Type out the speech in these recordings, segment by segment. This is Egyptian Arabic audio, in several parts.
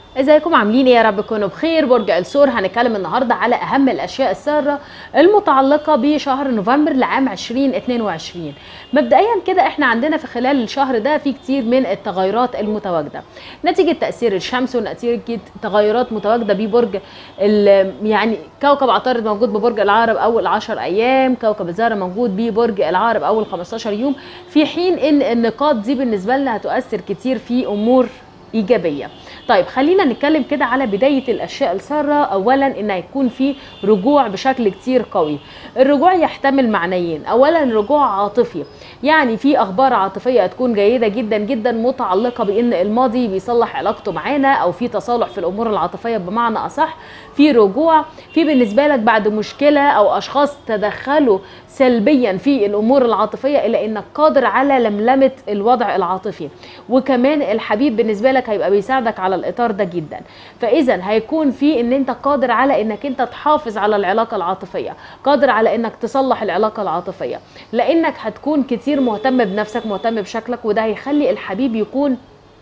ازيكم عاملين ايه يا رب تكونوا بخير برج الثور هنتكلم النهارده على اهم الاشياء الساره المتعلقه بشهر نوفمبر لعام 2022 مبدئيا كده احنا عندنا في خلال الشهر ده في كتير من التغيرات المتواجده نتيجه تاثير الشمس ونتيجه تغيرات متواجده ببرج يعني كوكب عطارد موجود ببرج العقرب اول 10 ايام كوكب الزهره موجود ببرج العقرب اول 15 يوم في حين ان النقاط دي بالنسبه لنا هتؤثر كتير في امور ايجابيه طيب خلينا نتكلم كده على بدايه الاشياء الساره اولا ان هيكون في رجوع بشكل كتير قوي الرجوع يحتمل معنيين اولا رجوع عاطفي يعني في اخبار عاطفيه هتكون جيده جدا جدا متعلقه بان الماضي بيصلح علاقته معانا او في تصالح في الامور العاطفيه بمعنى اصح في رجوع في بالنسبه لك بعد مشكله او اشخاص تدخلوا سلبيا في الامور العاطفيه الا انك قادر على لملمه الوضع العاطفي وكمان الحبيب بالنسبه لك هيبقى بيساعدك على الاطار ده جدا فاذا هيكون في ان انت قادر على انك انت تحافظ على العلاقه العاطفيه قادر على انك تصلح العلاقه العاطفيه لانك هتكون كتير مهتم بنفسك مهتم بشكلك وده هيخلي الحبيب يكون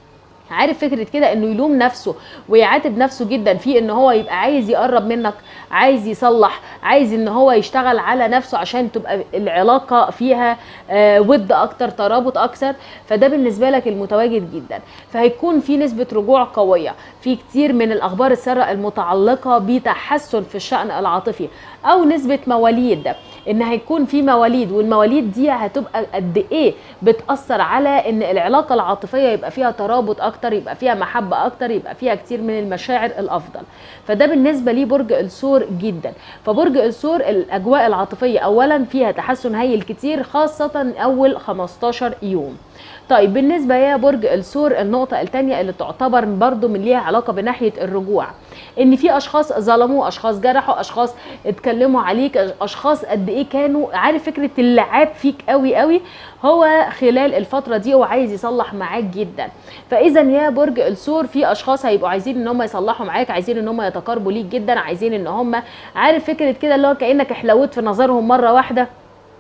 عارف فكره كده انه يلوم نفسه ويعاتب نفسه جدا في ان هو يبقى عايز يقرب منك عايز يصلح عايز ان هو يشتغل على نفسه عشان تبقى العلاقه فيها آه ود اكتر ترابط اكثر فده بالنسبه لك المتواجد جدا فهيكون في نسبه رجوع قويه في كتير من الاخبار الساره المتعلقه بتحسن في الشان العاطفي او نسبه مواليد ان هيكون في مواليد والمواليد دي هتبقى قد ايه بتاثر على ان العلاقه العاطفيه يبقى فيها ترابط اكتر يبقى فيها محبه اكتر يبقى فيها كتير من المشاعر الافضل فده بالنسبه لي برج الثور جدا فبرج الثور الاجواء العاطفيه اولا فيها تحسن هايل كتير خاصه اول 15 يوم طيب بالنسبه يا برج الثور النقطه الثانيه اللي تعتبر برضو من ليها علاقه بناحيه الرجوع ان في اشخاص ظلموا اشخاص جرحوا اشخاص اتكلموا عليك اشخاص قد ايه كانوا عارف فكره اللعاب فيك قوي قوي هو خلال الفتره دي هو عايز يصلح معاك جدا فاذا يا برج الثور في اشخاص هيبقوا عايزين ان هم يصلحوا معاك عايزين ان هم يتقاربوا ليك جدا عايزين ان هم عارف فكره كده اللي هو كانك حلوت في نظرهم مره واحده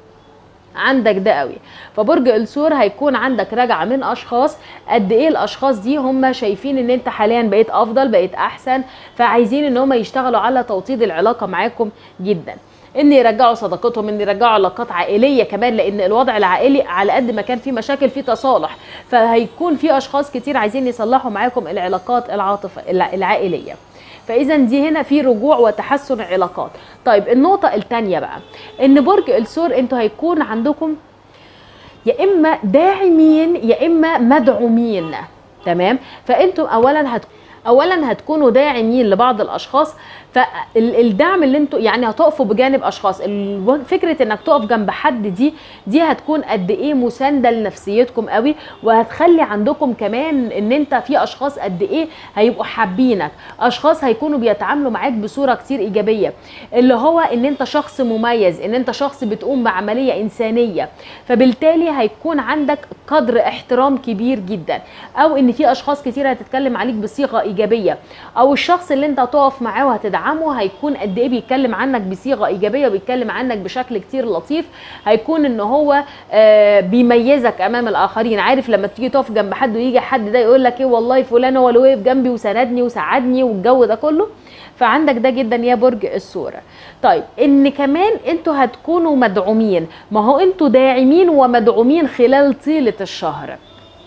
عندك ده قوي فبرج الثور هيكون عندك رجعه من اشخاص قد ايه الاشخاص دي هم شايفين ان انت حاليا بقيت افضل بقيت احسن فعايزين ان هم يشتغلوا على توطيد العلاقه معاكم جدا ان يرجعوا صداقتهم ان يرجعوا علاقات عائليه كمان لان الوضع العائلي على قد ما كان في مشاكل في تصالح فهيكون في اشخاص كتير عايزين يصلحوا معاكم العلاقات العاطفه العائليه فاذا دي هنا في رجوع وتحسن علاقات طيب النقطه الثانيه بقى ان برج الثور انتوا هيكون عندكم يا اما داعمين يا اما مدعومين تمام فانتوا اولا هت اولا هتكونوا داعمين لبعض الاشخاص فالدعم اللي انتوا يعني هتقفوا بجانب اشخاص فكره انك تقف جنب حد دي دي هتكون قد ايه مسانده لنفسيتكم قوي وهتخلي عندكم كمان ان انت في اشخاص قد ايه هيبقوا حابينك اشخاص هيكونوا بيتعاملوا معاك بصوره كتير ايجابيه اللي هو ان انت شخص مميز ان انت شخص بتقوم بعمليه انسانيه فبالتالي هيكون عندك قدر احترام كبير جدا او ان في اشخاص كتير هتتكلم عليك بصيغه ايجابيه او الشخص اللي انت هتقف معاه وهتدعمه تدعمه هيكون قد ايه بيتكلم عنك بصيغه ايجابيه وبيتكلم عنك بشكل كتير لطيف هيكون ان هو آه بيميزك امام الاخرين عارف لما تيجي تقف جنب حد ويجي حد ده يقول لك ايه والله فلان هو اللي وقف جنبي وساندني وساعدني والجو ده كله فعندك ده جدا يا برج الثور طيب ان كمان انتوا هتكونوا مدعومين ما هو انتوا داعمين ومدعومين خلال طيله الشهر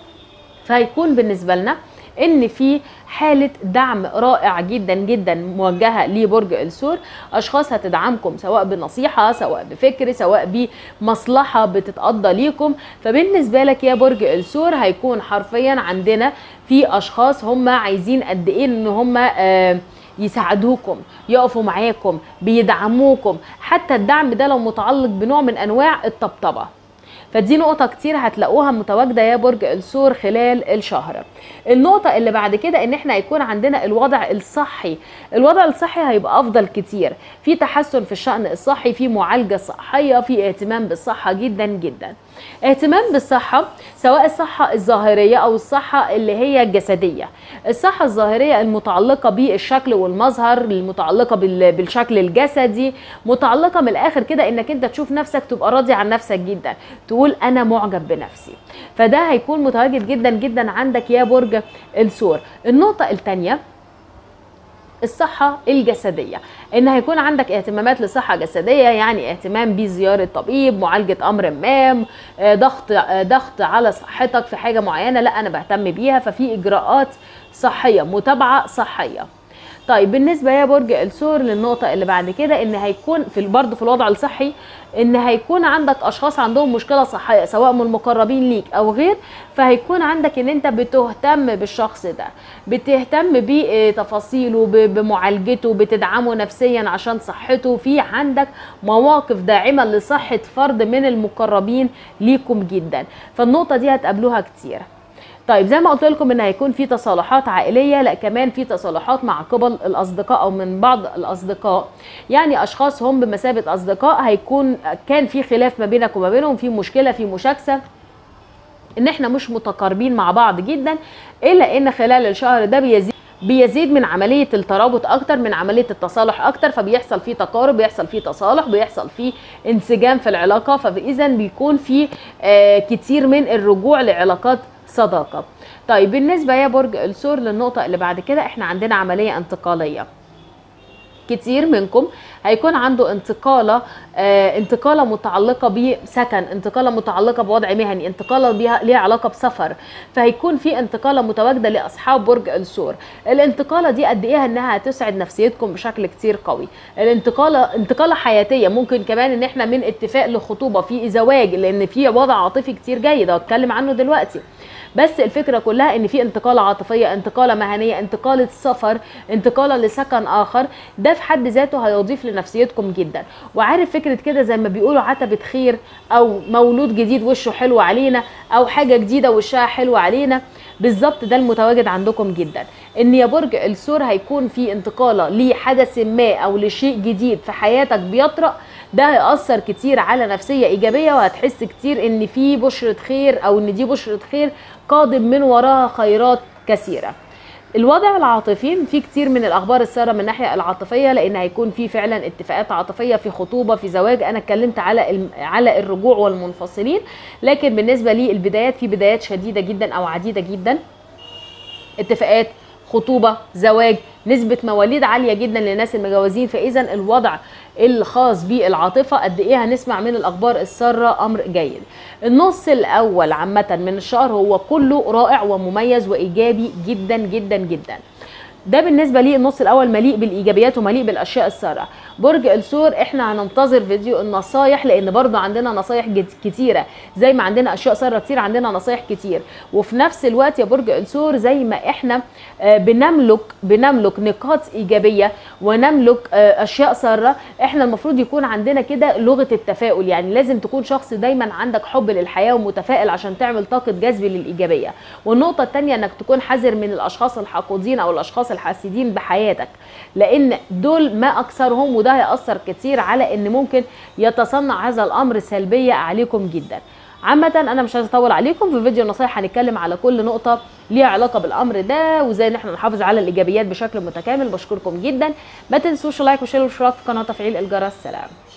فهيكون بالنسبه لنا ان في حاله دعم رائع جدا جدا موجهه لبرج الثور اشخاص هتدعمكم سواء بنصيحه سواء بفكر سواء بمصلحه بتتقضى ليكم فبالنسبه لك يا برج الثور هيكون حرفيا عندنا في اشخاص هم عايزين قد ايه ان هم آه يساعدوكم يقفوا معاكم بيدعموكم حتى الدعم ده لو متعلق بنوع من انواع الطبطبه فدي نقطه كتير هتلاقوها متواجده يا برج الثور خلال الشهر النقطه اللي بعد كده ان احنا هيكون عندنا الوضع الصحي الوضع الصحي هيبقى افضل كتير في تحسن في الشان الصحي في معالجه صحيه في اهتمام بالصحه جدا جدا اهتمام بالصحه سواء الصحه الظاهريه او الصحه اللي هي الجسديه الصحه الظاهريه المتعلقه بالشكل والمظهر المتعلقه بالشكل الجسدي متعلقه من الاخر كده انك انت تشوف نفسك تبقى راضي عن نفسك جدا تقول انا معجب بنفسي فده هيكون متواجد جدا جدا عندك يا برج الثور النقطه الثانيه الصحة الجسدية ان هيكون عندك اهتمامات للصحة الجسدية يعني اهتمام بزيارة طبيب معالجة امر ما آه، ضغط آه، ضغط على صحتك في حاجة معينة لا انا بهتم بيها ففي اجراءات صحية متابعة صحية طيب بالنسبه يا برج الثور للنقطه اللي بعد كده ان هيكون في برضه في الوضع الصحي ان هيكون عندك اشخاص عندهم مشكله صحيه سواء من المقربين ليك او غير فهيكون عندك ان انت بتهتم بالشخص ده بتهتم بتفاصيله ب- بمعالجته بتدعمه نفسيا عشان صحته في عندك مواقف داعمه لصحه فرد من المقربين ليكم جدا فالنقطه دي هتقابلوها كتير طيب زي ما قلت لكم ان هيكون في تصالحات عائليه لا كمان في تصالحات مع قبل الاصدقاء او من بعض الاصدقاء يعني اشخاص هم بمثابه اصدقاء هيكون كان في خلاف ما بينك وما بينهم في مشكله في مشاكسه ان احنا مش متقاربين مع بعض جدا الا ان خلال الشهر ده بيزيد بيزيد من عملية الترابط أكتر من عملية التصالح أكتر فبيحصل فيه تقارب بيحصل فيه تصالح بيحصل فيه انسجام في العلاقة فإذا بيكون فيه آه كتير من الرجوع لعلاقات صداقة طيب بالنسبة يا برج الثور للنقطة اللي بعد كده احنا عندنا عملية انتقالية كتير منكم هيكون عنده انتقاله آه انتقاله متعلقه بسكن انتقاله متعلقه بوضع مهني انتقاله بيها ليها علاقه بسفر فهيكون في انتقاله متواجده لاصحاب برج الثور الانتقاله دي قد ايه انها هتسعد نفسيتكم بشكل كتير قوي الانتقاله انتقاله حياتيه ممكن كمان ان احنا من اتفاق لخطوبه في زواج لان في وضع عاطفي كتير جيد هتكلم عنه دلوقتي بس الفكره كلها ان في انتقاله عاطفيه انتقاله مهنيه انتقاله سفر انتقاله لسكن اخر ده في حد ذاته هيضيف لنفسيتكم جدا وعارف فكره كده زي ما بيقولوا عتبه خير او مولود جديد وشه حلو علينا او حاجه جديده وشها حلو علينا بالظبط ده المتواجد عندكم جدا ان يا برج الثور هيكون في انتقاله لحدث ما او لشيء جديد في حياتك بيطرأ ده هيأثر كتير على نفسية إيجابية وهتحس كتير إن في بشرة خير أو إن دي بشرة خير قادم من وراها خيرات كثيرة الوضع العاطفي في كتير من الاخبار الساره من الناحيه العاطفيه لان هيكون في فعلا اتفاقات عاطفيه في خطوبه في زواج انا اتكلمت على الم- على الرجوع والمنفصلين لكن بالنسبه لي البدايات في بدايات شديده جدا او عديده جدا اتفاقات خطوبه زواج نسبه مواليد عاليه جدا للناس المجوزين فاذا الوضع الخاص بالعاطفه قد ايه هنسمع من الاخبار الساره امر جيد النص الاول عامه من الشهر هو كله رائع ومميز وايجابي جدا جدا جدا ده بالنسبه لي النص الاول مليء بالايجابيات ومليء بالاشياء الساره برج الثور احنا هننتظر فيديو النصايح لان برضو عندنا نصايح جت- كتيره زي ما عندنا اشياء ساره كتير عندنا نصايح كتير وفي نفس الوقت يا برج الثور زي ما احنا آه، بنملك بنملك نقاط ايجابيه ونملك آه، اشياء ساره احنا المفروض يكون عندنا كده لغه التفاؤل يعني لازم تكون شخص دايما عندك حب للحياه ومتفائل عشان تعمل طاقه جذب للايجابيه والنقطه الثانيه انك تكون حذر من الاشخاص الحاقودين او الاشخاص الحاسدين بحياتك لان دول ما اكثرهم وده هياثر كتير على ان ممكن يتصنع هذا الامر سلبيه عليكم جدا عامة أنا مش عايزة أطول عليكم في فيديو النصايح هنتكلم على كل نقطة ليها علاقة بالأمر ده وإزاي إن احنا نحافظ على الإيجابيات بشكل متكامل بشكركم جدا ما تنسوش لايك وشير واشتراك في قناة تفعيل الجرس سلام